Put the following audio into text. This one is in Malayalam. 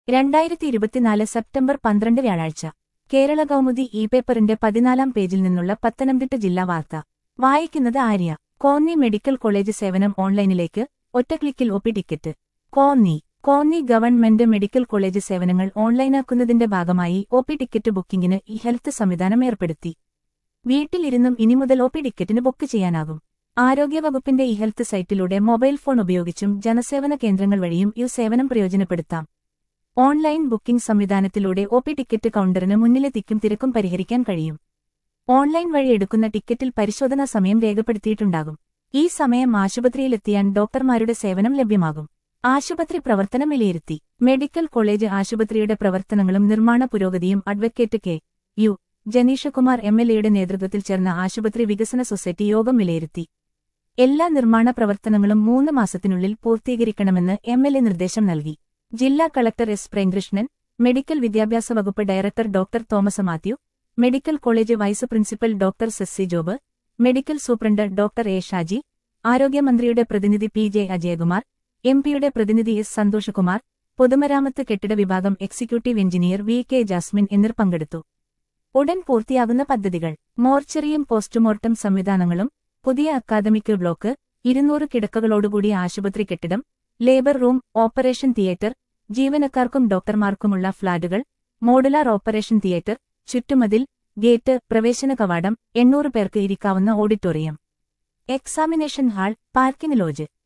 രണ്ടായിരത്തി ഇരുപത്തിനാല് സെപ്റ്റംബർ പന്ത്രണ്ട് വ്യാഴാഴ്ച കേരള കൗമുദി ഇ പേപ്പറിന്റെ പതിനാലാം പേജിൽ നിന്നുള്ള പത്തനംതിട്ട ജില്ലാ വാർത്ത വായിക്കുന്നത് ആര്യ കോന്നി മെഡിക്കൽ കോളേജ് സേവനം ഓൺലൈനിലേക്ക് ഒറ്റ ക്ലിക്കിൽ OP ticket Konni Konni government medical college സേവനങ്ങൾ ഓൺലൈനാക്കുന്നതിന്റെ ഭാഗമായി ഒപി ടിക്കറ്റ് ബുക്കിംഗിന് ഇ ഹെൽത്ത് സംവിധാനം ഏർപ്പെടുത്തി വീട്ടിലിരുന്നും ഇനി മുതൽ ഒപി ടിക്കറ്റിന് ബുക്ക് ചെയ്യാനാകും ആരോഗ്യവകുപ്പിന്റെ ഇ ഹെൽത്ത് സൈറ്റിലൂടെ മൊബൈൽ ഫോൺ ഉപയോഗിച്ചും ജനസേവന കേന്ദ്രങ്ങൾ വഴിയും ഈ സേവനം പ്രയോജനപ്പെടുത്താം ഓൺലൈൻ ബുക്കിംഗ് സംവിധാനത്തിലൂടെ ഒപി ടിക്കറ്റ് കൗണ്ടറിന് മുന്നിലെത്തിക്കും തിരക്കും പരിഹരിക്കാൻ കഴിയും ഓൺലൈൻ വഴി എടുക്കുന്ന ടിക്കറ്റിൽ പരിശോധനാ സമയം രേഖപ്പെടുത്തിയിട്ടുണ്ടാകും ഈ സമയം ആശുപത്രിയിലെത്തിയാൻ ഡോക്ടർമാരുടെ സേവനം ലഭ്യമാകും ആശുപത്രി പ്രവർത്തനം വിലയിരുത്തി മെഡിക്കൽ കോളേജ് ആശുപത്രിയുടെ പ്രവർത്തനങ്ങളും നിർമ്മാണ പുരോഗതിയും advocate K U Janeeshkumar M L എയുടെ നേതൃത്വത്തിൽ ചേർന്ന ആശുപത്രി വികസന സൊസൈറ്റി യോഗം വിലയിരുത്തി എല്ലാ നിർമ്മാണ പ്രവർത്തനങ്ങളും മൂന്ന് മാസത്തിനുള്ളിൽ പൂർത്തീകരിക്കണമെന്ന് എം എൽ എ നിർദ്ദേശം നൽകി ജില്ലാ കളക്ടർ എസ് പ്രേംകൃഷ്ണൻ മെഡിക്കൽ വിദ്യാഭ്യാസ വകുപ്പ് director doctor Thomas Mathew medical college vice principal doctor Sessy Job medical superintendent doctor A Shaji ആരോഗ്യമന്ത്രിയുടെ പ്രതിനിധി പി ജെ അജയകുമാർ എം പിയുടെ പ്രതിനിധി എസ് സന്തോഷകുമാർ പൊതുമരാമത്ത് കെട്ടിട വിഭാഗം executive engineer V K Jasmine എന്നിവർ പങ്കെടുത്തു ഉടൻ പൂർത്തിയാകുന്ന പദ്ധതികൾ മോർച്ചറിയും പോസ്റ്റ്മോർട്ടം സംവിധാനങ്ങളും പുതിയ അക്കാദമിക് ബ്ലോക്ക് ഇരുന്നൂറ് കിടക്കകളോടുകൂടിയ ആശുപത്രി കെട്ടിടം ലേബർ റൂം ഓപ്പറേഷൻ തിയേറ്റർ ജീവനക്കാർക്കും ഡോക്ടർമാർക്കുമുള്ള ഫ്ളാറ്റുകൾ മോഡുലാർ ഓപ്പറേഷൻ തിയേറ്റർ ചുറ്റുമതിൽ ഗേറ്റ് പ്രവേശന കവാടം എണ്ണൂറ് പേർക്ക് ഇരിക്കാവുന്ന auditorium examination hall parking lodge